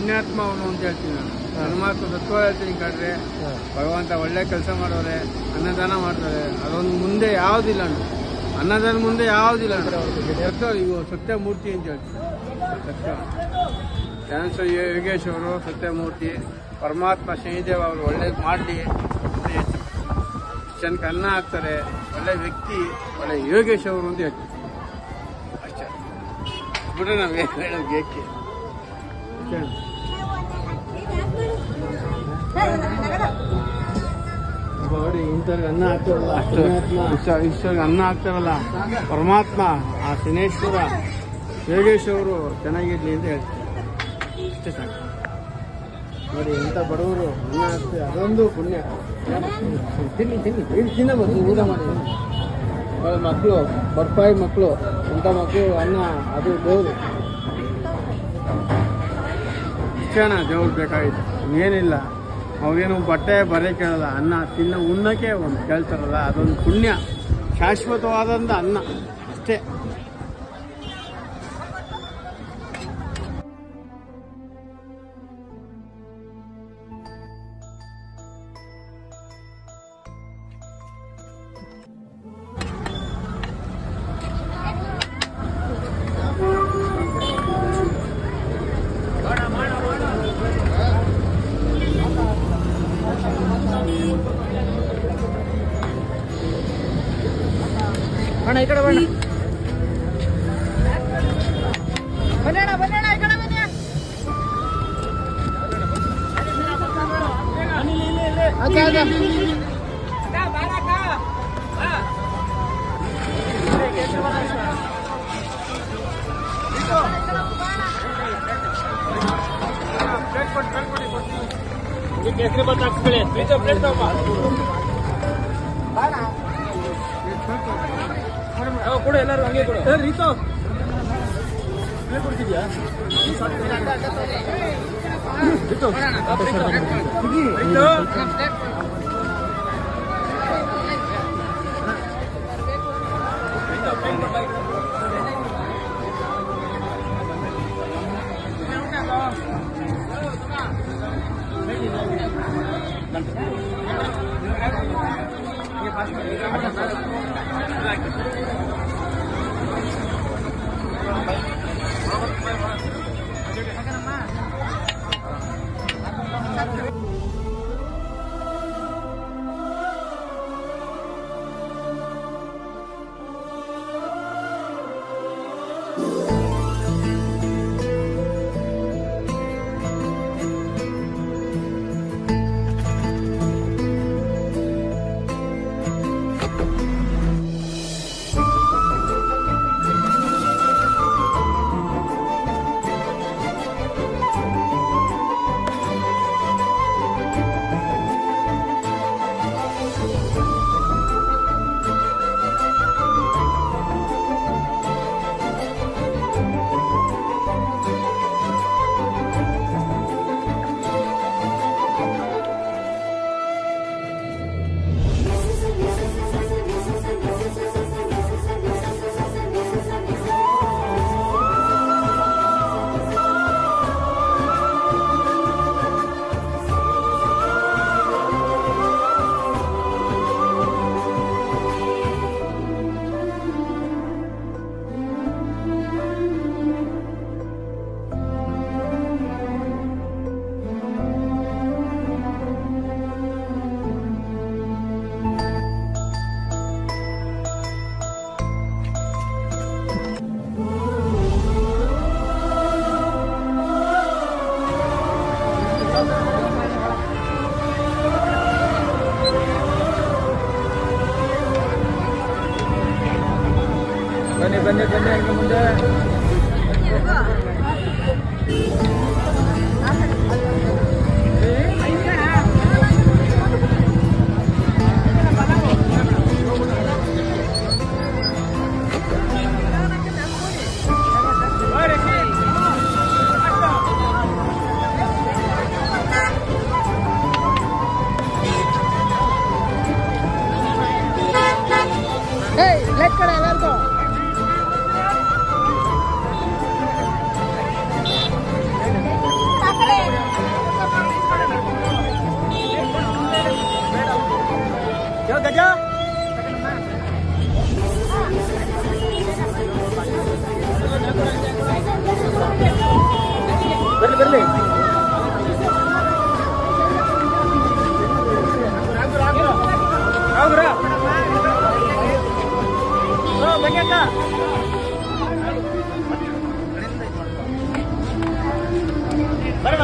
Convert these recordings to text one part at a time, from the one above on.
ಪುಣ್ಯಾತ್ಮ ಅವನು ಅಂತ ಹೇಳ್ತೀನಿ ನಾನು ಪರಮಾತ್ಮ ಸತ್ವ ಹೇಳ್ತೀನಿ ಕಡ್ರೆ ಭಗವಂತ ಒಳ್ಳೆ ಕೆಲಸ ಮಾಡೋರೆ ಅನ್ನದಾನ ಮಾಡ್ತಾರೆ ಅದೊಂದು ಮುಂದೆ ಯಾವುದಿಲ್ಲ ಅಣ್ಣ ಅನ್ನದಾನ ಮುಂದೆ ಯಾವುದಿಲ್ಲ ಅಣ್ಣ ಸತ್ಯ ಇವು ಸತ್ಯಮೂರ್ತಿ ಅಂತ ಹೇಳ್ತೀನಿ ಸತ್ಯ ಕ್ಯಾನ್ಸರ್ ಯೋಗೇಶ್ ಅವರು ಸತ್ಯಮೂರ್ತಿ ಪರಮಾತ್ಮ ಶನಿದೇವ್ ಅವರು ಒಳ್ಳೇದು ಮಾಡಲಿ ಜನಕ್ಕೆ ಅನ್ನ ಹಾಕ್ತಾರೆ ಒಳ್ಳೆ ವ್ಯಕ್ತಿ ಒಳ್ಳೆ ಯೋಗೇಶ್ ಅವರು ಅಂತ ಹೇಳ್ತೀನಿ ಅಷ್ಟೇ ಬಿಟ್ರೆ ನಾವು ಏನು ಹೇಳೋದು ಏಕೆ ಅಷ್ಟೇ ಅಣ್ಣ. ನೋಡಿ ಇಂಥವ್ರಿಗೆ ಅನ್ನ ಹಾಕ್ತಾರಲ್ಲ ಅಷ್ಟು ಇಷ್ಟ ಇಷ್ಟರಿಗೆ ಅನ್ನ ಹಾಕ್ತಾರಲ್ಲ ಪರಮಾತ್ಮ ಆ ಶನೇಶ್ವರ ಯೋಗೇಶ್ ಅವರು ಚೆನ್ನಾಗಿರ್ಲಿ ಅಂತ ಹೇಳ್ತಾರೆ ಅಷ್ಟೇ ಸಾಕು ನೋಡಿ ಎಂಥ ಬಡವರು ಅನ್ನ ಹಾಕ್ತಾರೆ ಅದೊಂದು ಪುಣ್ಯ ತಿನ್ನಿ ತಿನ್ನಿ ಇದು ತಿನ್ನಬಹುದು ಊಟ ಮಾಡಿ ಅವ್ರ ಮಕ್ಕಳು ಬರ್ಪಾಯಿ ಮಕ್ಕಳು ಎಂಥ ಮಕ್ಕಳು ಅನ್ನ ಅದು ದೇವರು ಶಿಕ್ಷಣ ದೇವ್ರು ಬೇಕಾಗಿತ್ತು ಏನಿಲ್ಲ ಅವಾಗೇನು ಬಟ್ಟೆ ಬರೆ ಕೇಳಲ್ಲ ಅನ್ನ ತಿನ್ನ ಉಣ್ಣಕ್ಕೆ ಒಂದು ಕೇಳ್ತಾರಲ್ಲ ಅದೊಂದು ಪುಣ್ಯ ಶಾಶ್ವತವಾದಂಥ ಅನ್ನ ಅಷ್ಟೇ ಅಣ್ಣ ಈ ಕಡೆ ಬಣ್ಣ ಬನ್ನಿ ಅಣ್ಣ ಬನ್ನಿ ಅಣ್ಣ ಈ ಕಡೆ ಬನ್ನಿ ಆಚೆ, ಆಚೆ. ಕೊಡು ಎಲ್ಲರೂ ಹಂಗೆ ಕೊಡು ರೀತು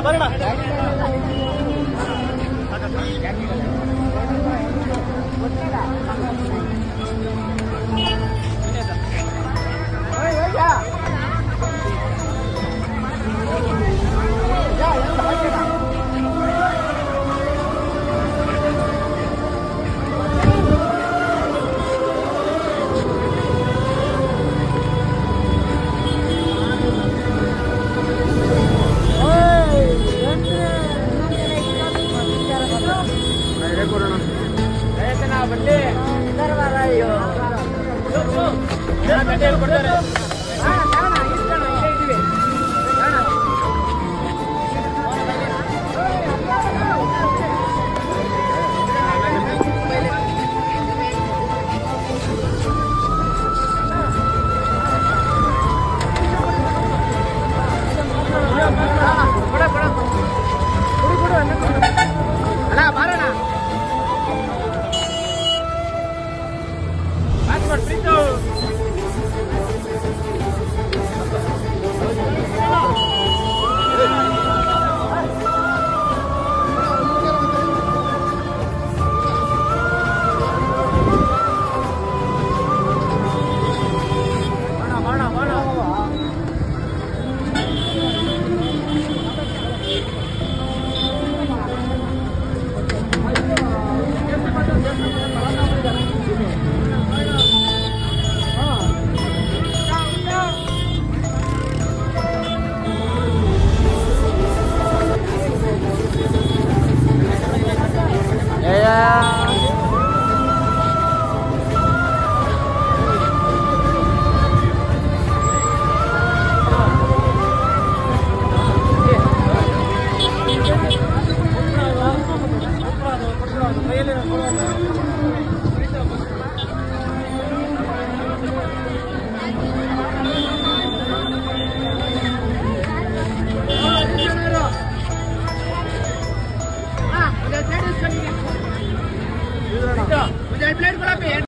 ಬರೋಣ